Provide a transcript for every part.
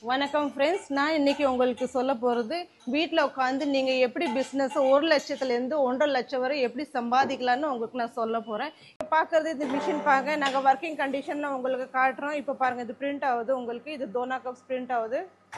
வணக்கம் ஃப்ரெண்ட்ஸ் நான் இன்னைக்கு உங்களுக்கு சொல்ல போகிறது வீட்டில் உட்காந்து நீங்கள் எப்படி பிஸ்னஸ் ஒரு லட்சத்துலேருந்து ஒன்றரை லட்சம் வரை எப்படி சம்பாதிக்கலாம்னு உங்களுக்கு நான் சொல்ல போகிறேன் இப்போ பார்க்குறது இந்த மிஷின் பாருங்க நாங்கள் ஒர்க்கிங் கண்டிஷனில் உங்களுக்கு காட்டுறோம் இப்போ பாருங்கள் இது பிரிண்ட் ஆகுது உங்களுக்கு இது டோனா கப்ஸ் பிரிண்ட் ஆகுது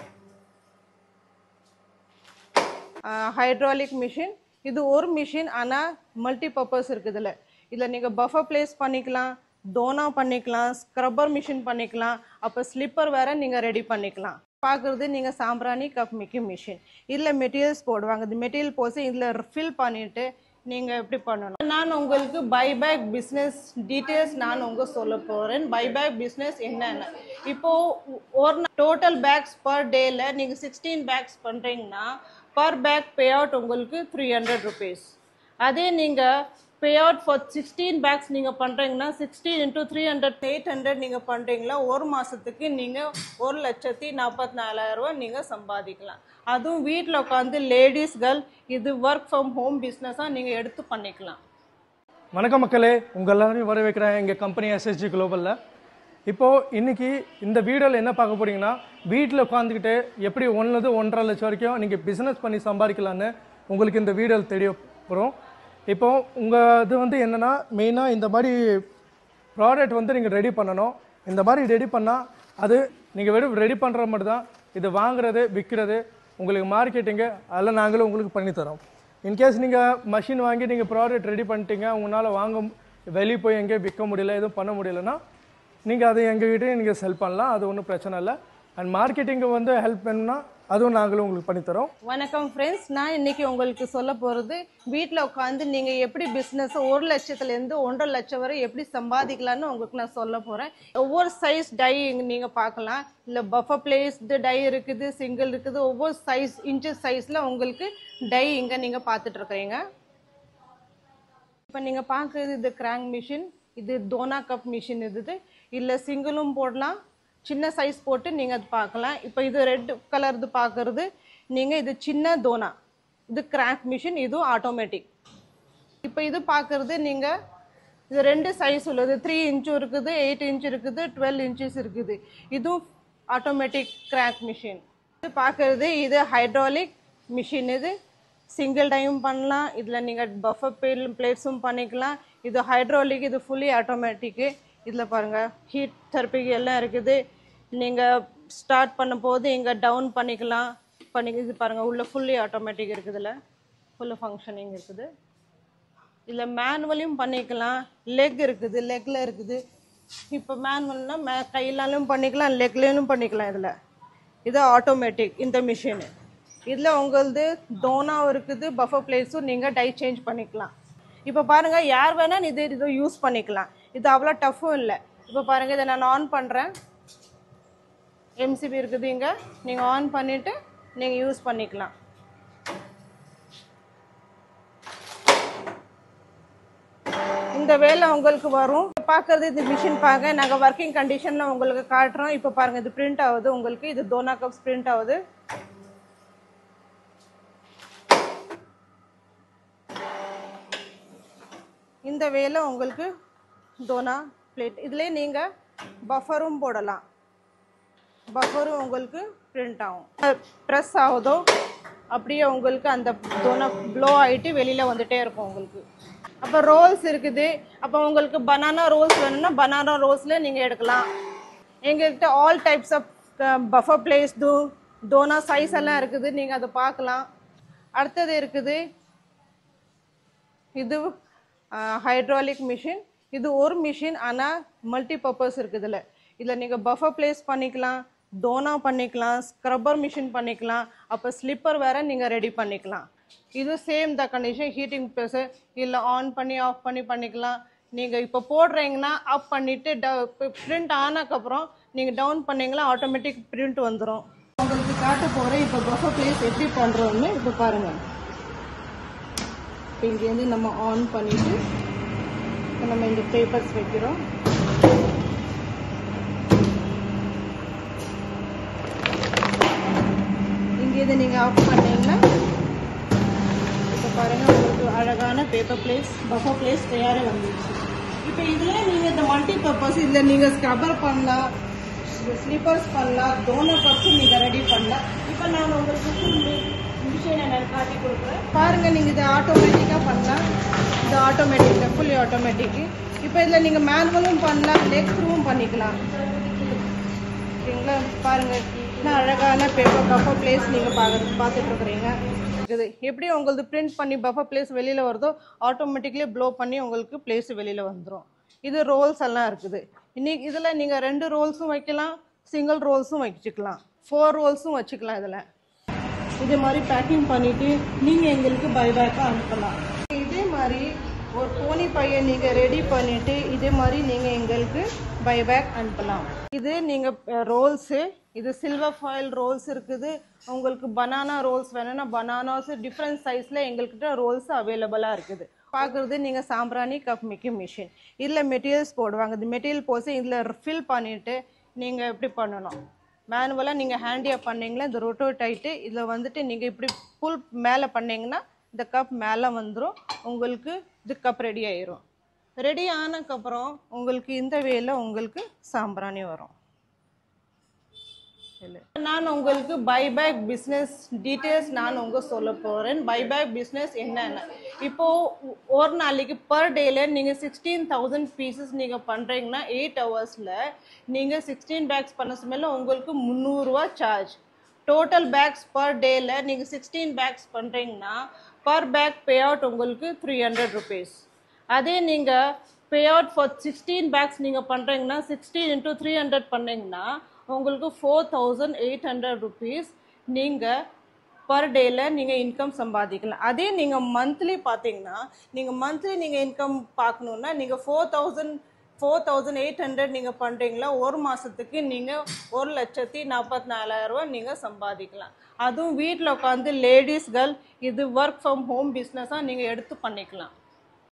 ஹைட்ராலிக் மிஷின் இது ஒரு மிஷின் ஆனால் மல்டி பர்பஸ் இருக்குது இதில் இதில் நீங்கள் பஃபர் பிளேஸ் பண்ணிக்கலாம் டோனா பண்ணிக்கலாம் ஸ்க்ரப்பர் மிஷின் பண்ணிக்கலாம் அப்போ ஸ்லிப்பர் வேற நீங்கள் ரெடி பண்ணிக்கலாம் பார்க்குறது நீங்கள் சாம்பிராணி கப் மிக்கிங் மிஷின் இதில் மெட்டீரியல்ஸ் போடுவாங்க இந்த மெட்டீரியல் போட்டு இதில் ஃபில் பண்ணிவிட்டு நீங்கள் எப்படி பண்ணணும் நான் உங்களுக்கு பைபேக் பிஸ்னஸ் டீட்டெயில்ஸ் நான் உங்க சொல்ல போகிறேன் பைபேக் பிஸ்னஸ் என்னென்ன இப்போது ஒரு டோட்டல் பேக்ஸ் பர் டேயில் நீங்கள் சிக்ஸ்டீன் பேக்ஸ் பண்ணுறீங்கன்னா பர் பேக் பே அவுட் உங்களுக்கு த்ரீ ஹண்ட்ரட் ருபீஸ் அதே நீங்கள் pay out for sixteen packs நீங்கள் பண்ணுறீங்கன்னா sixteen into three hundred eight hundred நீங்கள் பண்ணுறீங்களா ஒரு மாதத்துக்கு நீங்கள் ஒரு லட்சத்தி நாற்பத்தி நாலாயிரரூவா நீங்கள் சம்பாதிக்கலாம் அதுவும் வீட்டில் உட்காந்து லேடிஸ்கள் இது ஒர்க் ஃப்ரம் ஹோம் பிஸ்னஸாக நீங்கள் எடுத்து பண்ணிக்கலாம் வணக்கம் மக்களே உங்கள் எல்லாரையும் வர வைக்கிறேன் எங்கள் கம்பெனி எஸ்எஸ்ஜி குளோபலில் இப்போது இன்னைக்கு இந்த வீடியோவில் என்ன பார்க்க போறீங்கன்னா வீட்டில் உட்காந்துக்கிட்டு எப்படி ஒன்றுது ஒன்றரை லட்சம் வரைக்கும் நீங்கள் பிஸ்னஸ் பண்ணி சம்பாதிக்கலான்னு உங்களுக்கு இந்த வீடியோவில் தெரிய போகிறோம் இப்போ உங்கள் இது வந்து என்னென்னா மெயினாக இந்த மாதிரி ப்ராடக்ட் வந்து நீங்கள் ரெடி பண்ணணும் இந்த மாதிரி ரெடி பண்ணால் அது நீங்கள் வெறும் ரெடி பண்ணுற மட்டும் தான் இது வாங்குறது விற்கிறது உங்களுக்கு மார்க்கெட்டிங்கு அதெல்லாம் நாங்களும் உங்களுக்கு பண்ணித்தரோம் இன்கேஸ் நீங்கள் மஷின் வாங்கி நீங்கள் ப்ராடக்ட் ரெடி பண்ணிட்டீங்க உங்களால் வாங்க மு- வெளியே போய் எங்கேயும் விற்க முடியல எதுவும் பண்ண முடியலன்னா நீங்கள் அதை எங்ககிட்டயும் நீங்கள் செல் பண்ணலாம் அது ஒன்றும் பிரச்சனை இல்லை அண்ட் மார்க்கெட்டிங்கு வந்து ஹெல்ப் வேணும்னா அதுவும் நாங்களும் உங்களுக்கு பண்ணித்தரோம் வணக்கம் ஃப்ரெண்ட்ஸ் நான் இன்னைக்கு உங்களுக்கு சொல்ல போகிறது வீட்டில் உட்காந்து நீங்கள் எப்படி பிஸ்னஸ் ஒரு லட்சத்துலேருந்து ஒன்றரை லட்சம் வரை எப்படி சம்பாதிக்கலாம்னு உங்களுக்கு நான் சொல்ல போகிறேன் ஒவ்வொரு சைஸ் டை நீங்கள் பார்க்கலாம் இல்லை பஃபர் பிளேஸ்டு டை இருக்குது சிங்கிள் இருக்குது ஒவ்வொரு சைஸ் இன்ச்சஸ் சைஸில் உங்களுக்கு டை இங்கே நீங்கள் பார்த்துட்டு இருக்கிறீங்க இப்போ நீங்கள் பார்க்குறது இது கிராங்க் மிஷின் இது டோனா கப் மிஷின் இது இல்லை சிங்கிளும் போடலாம் சின்ன சைஸ் போட்டு நீங்கள் அது பார்க்கலாம் இப்போ இது ரெட் கலர் இது பார்க்குறது நீங்கள் இது சின்ன டோனா இது கிராங்க் மிஷின் இதுவும் ஆட்டோமேட்டிக் இப்போ இது பார்க்குறது நீங்கள் இது ரெண்டு சைஸ் உள்ளது த்ரீ இன்ச்சும் இருக்குது எயிட் இன்ச் இருக்குது டுவெல் இன்ச்சஸ் இருக்குது இதுவும் ஆட்டோமேட்டிக் கிராக் மிஷின் இது பார்க்குறது இது ஹைட்ராலிக் மிஷின் இது சிங்கிள் டைம் பண்ணலாம் இதில் நீங்கள் பஃபர் பேல் பிளேட்ஸும் பண்ணிக்கலாம் இது ஹைட்ராலிக் இது ஃபுல்லி ஆட்டோமேட்டிக்கு இதில் பாருங்கள் ஹீட் தெரப்பிக்கு எல்லாம் இருக்குது நீங்கள் ஸ்டார்ட் பண்ணும் போது இங்கே டவுன் பண்ணிக்கலாம் பண்ணி இது பாருங்கள் உள்ள ஃபுல்லி ஆட்டோமேட்டிக் இருக்குதுல ஃபுல்லு ஃபங்க்ஷனிங் இருக்குது இதில் மேனுவலையும் பண்ணிக்கலாம் லெக் இருக்குது லெக்கில் இருக்குது இப்போ மேனுவல்னால் மே கையிலாலும் பண்ணிக்கலாம் லெக்லேயும் பண்ணிக்கலாம் இதில் இது ஆட்டோமேட்டிக் இந்த மிஷினு இதில் உங்களது டோனாவும் இருக்குது பஃபர் பிளேஸும் நீங்கள் டை சேஞ்ச் பண்ணிக்கலாம் இப்போ பாருங்கள் யார் வேணால் இது இது யூஸ் பண்ணிக்கலாம் இது அவ்வளோ டஃப்பும் இல்லை இப்போ பாருங்கள் இதை நான் ஆன் பண்ணுறேன் எம்சிபி இருக்குது இங்கே நீங்கள் ஆன் பண்ணிவிட்டு நீங்கள் யூஸ் பண்ணிக்கலாம் இந்த வேலை உங்களுக்கு வரும் பார்க்கறது இது மிஷின் பாருங்க நாங்கள் ஒர்க்கிங் கண்டிஷனில் உங்களுக்கு காட்டுறோம் இப்போ பாருங்க இது பிரிண்ட் ஆகுது உங்களுக்கு இது டோனா கப்ஸ் பிரிண்ட் ஆகுது இந்த வேலை உங்களுக்கு டோனா பிளேட் இதுலேயே நீங்கள் பஃபரும் போடலாம் பஃபரும் உங்களுக்கு பிரிண்ட் ஆகும் ப்ரெஸ் ஆகுதோ அப்படியே உங்களுக்கு அந்த டோனா ப்ளோ ஆகிட்டு வெளியில் வந்துட்டே இருக்கும் உங்களுக்கு அப்போ ரோல்ஸ் இருக்குது அப்போ உங்களுக்கு பனானா ரோல்ஸ் வேணும்னா பனானா ரோல்ஸில் நீங்கள் எடுக்கலாம் எங்கள்கிட்ட all types of paper plates to டோனா சைஸ் எல்லாம் இருக்குது நீங்கள் அதை பார்க்கலாம் அடுத்தது இருக்குது இது ஹைட்ராலிக் மிஷின் இது ஒரு மிஷின் ஆனால் மல்டி பர்பஸ் இருக்குதுல இதில் நீங்கள் பஃபர் பிளேஸ் பண்ணிக்கலாம் டோனா பண்ணிக்கலாம் ஸ்க்ரப்பர் மிஷின் பண்ணிக்கலாம் அப்போ ஸ்லிப்பர் வேற நீங்கள் ரெடி பண்ணிக்கலாம் இது same the condition heating plus இல்லை ஆன் பண்ணி ஆஃப் பண்ணி பண்ணிக்கலாம் நீங்கள் இப்போ போடுறீங்கன்னா ஆஃப் பண்ணிவிட்டு ட பிரிண்ட் ஆனதுக்கப்புறம் நீங்கள் டவுன் பண்ணீங்களா ஆட்டோமேட்டிக் பிரிண்ட் வந்துடும் உங்களுக்கு காட்ட போகிறேன் இப்போ பஃபர் பிளேஸ் எப்படி பண்ணுறோன்னு இப்போ பாருங்கள் இப்போ இங்கேருந்து நம்ம ஆன் பண்ணிட்டு இப்போ நம்ம இந்த பேப்பர்ஸ் வைக்கிறோம் இங்கேருந்து நீங்கள் ஆஃப் பண்ணீங்கன்னா இப்போ பாருங்கள் உங்களுக்கு அழகான பேப்பர் பிளேஸ் பஃபர் பிளேஸ் தயாராக வந்துருச்சு இப்போ இதில் நீங்கள் இந்த மல்டி பர்பஸ் இதில் நீங்கள் ஸ்க்ரப்பர் பண்ணலாம் ஸ்லிப்பர்ஸ் பண்ணலாம் டோனர் கப்ஸும் நீங்கள் ரெடி பண்ணலாம் இப்போ நான் உங்களுக்கு மிஷினை நான் காட்டி கொடுக்குறேன் பாருங்க நீங்கள் இதை ஆட்டோமேட்டிக்காக பண்ணலாம் இது ஆட்டோமேட்டிக் ஃபுல்லி ஆட்டோமேட்டிக் இப்போ இதில் நீங்கள் மேனுவலும் பண்ணலாம் லெக் த்ரூவும் பண்ணிக்கலாம் ஓகேங்களா பாருங்க இன்னும் அழகான பேப்பர் பஃபர் பிளேஸ் நீங்கள் பார்க்க பார்த்துட்டு இருக்கிறீங்க இது எப்படி உங்களுக்கு பிரிண்ட் பண்ணி பஃபர் பிளேஸ் வெளியில் வருதோ ஆட்டோமேட்டிக்லி ப்ளோ பண்ணி உங்களுக்கு பிளேஸ் வெளியில் வந்துடும் இது ரோல்ஸ் எல்லாம் இருக்குது இன்னைக்கு இதில் நீங்கள் ரெண்டு ரோல்ஸும் வைக்கலாம் சிங்கிள் ரோல்ஸும் வச்சுக்கலாம் ஃபோர் ரோல்ஸும் வச்சுக்கலாம் இதில் இதே மாதிரி பேக்கிங் பண்ணிட்டு நீங்கள் எங்களுக்கு பைபேக்காக அனுப்பலாம் இதே மாதிரி ஒரு போனி பையன் நீங்கள் ரெடி பண்ணிட்டு இதே மாதிரி நீங்கள் எங்களுக்கு பைபேக் அனுப்பலாம் இது நீங்கள் ரோல்ஸு இது சில்வர் ஃபாயில் ரோல்ஸ் இருக்குது உங்களுக்கு பனானா ரோல்ஸ் வேணும்னா பனானாஸ் டிஃப்ரெண்ட் சைஸில் எங்கள்கிட்ட ரோல்ஸ் அவைலபிளாக இருக்குது பார்க்குறது நீங்கள் சாம்பிராணி கப் மேக்கிங் மிஷின் இதில் மெட்டீரியல்ஸ் போடுவாங்க இந்த மெட்டீரியல் போட்டு இதில் ஃபில் பண்ணிவிட்டு நீங்கள் எப்படி பண்ணணும் மேனுவலாக நீங்கள் ஹேண்டியாக பண்ணீங்களா இந்த ரொட்டோட் ஆகிட்டு இதில் வந்துட்டு நீங்கள் இப்படி புல் மேலே பண்ணீங்கன்னா இந்த கப் மேலே வந்துடும் உங்களுக்கு இது கப் ரெடி ஆயிரும் ரெடி ஆனதுக்கப்புறம் உங்களுக்கு இந்த வேல உங்களுக்கு சாம்பிராணி வரும் இல்ல. நான் உங்களுக்கு பைபேக் பிஸ்னஸ் டீட்டெயில்ஸ் நான் உங்க சொல்ல போறேன் பைபேக் பிஸ்னஸ் என்னென்ன இப்போ ஒரு நாளைக்கு பர் டேல நீங்க சிக்ஸ்டீன் தௌசண்ட் பீசஸ் நீங்க பண்றீங்கன்னா எயிட் ஹவர்ஸ்ல நீங்க சிக்ஸ்டீன் பேக்ஸ் பண்ண சமயம் உங்களுக்கு முந்நூறுரூவா சார்ஜ் டோட்டல் பேக்ஸ் பர் டேல நீங்க சிக்ஸ்டீன் பேக்ஸ் பண்றீங்கன்னா பர் பேக் பே அவுட் உங்களுக்கு த்ரீ ஹண்ட்ரட் ருபீஸ் அதே நீங்க pay out for sixteen packs நீங்க பண்றீங்கன்னா சிக்ஸ்டீன் இன்டூ த்ரீ ஹண்ட்ரட் பண்ணீங்கன்னா உங்களுக்கு four thousand eight hundred rupees நீங்கள் பர் டேல நீங்கள் இன்கம் சம்பாதிக்கலாம் அதே நீங்கள் மந்த்லி பார்த்தீங்கன்னா நீங்கள் மந்த்லி நீங்கள் இன்கம் பார்க்கணுன்னா நீங்கள் four thousand four thousand eight hundred நீங்கள் பண்ணுறீங்களா ஒரு மாதத்துக்கு நீங்கள் ஒரு லட்சத்தி நாற்பத்தி நாலாயிரரூவா நீங்கள் சம்பாதிக்கலாம் அதுவும் வீட்டில் உட்காந்து லேடிஸ்கள் இது ஒர்க் ஃப்ரம் ஹோம் பிஸ்னஸாக நீங்கள் எடுத்து பண்ணிக்கலாம்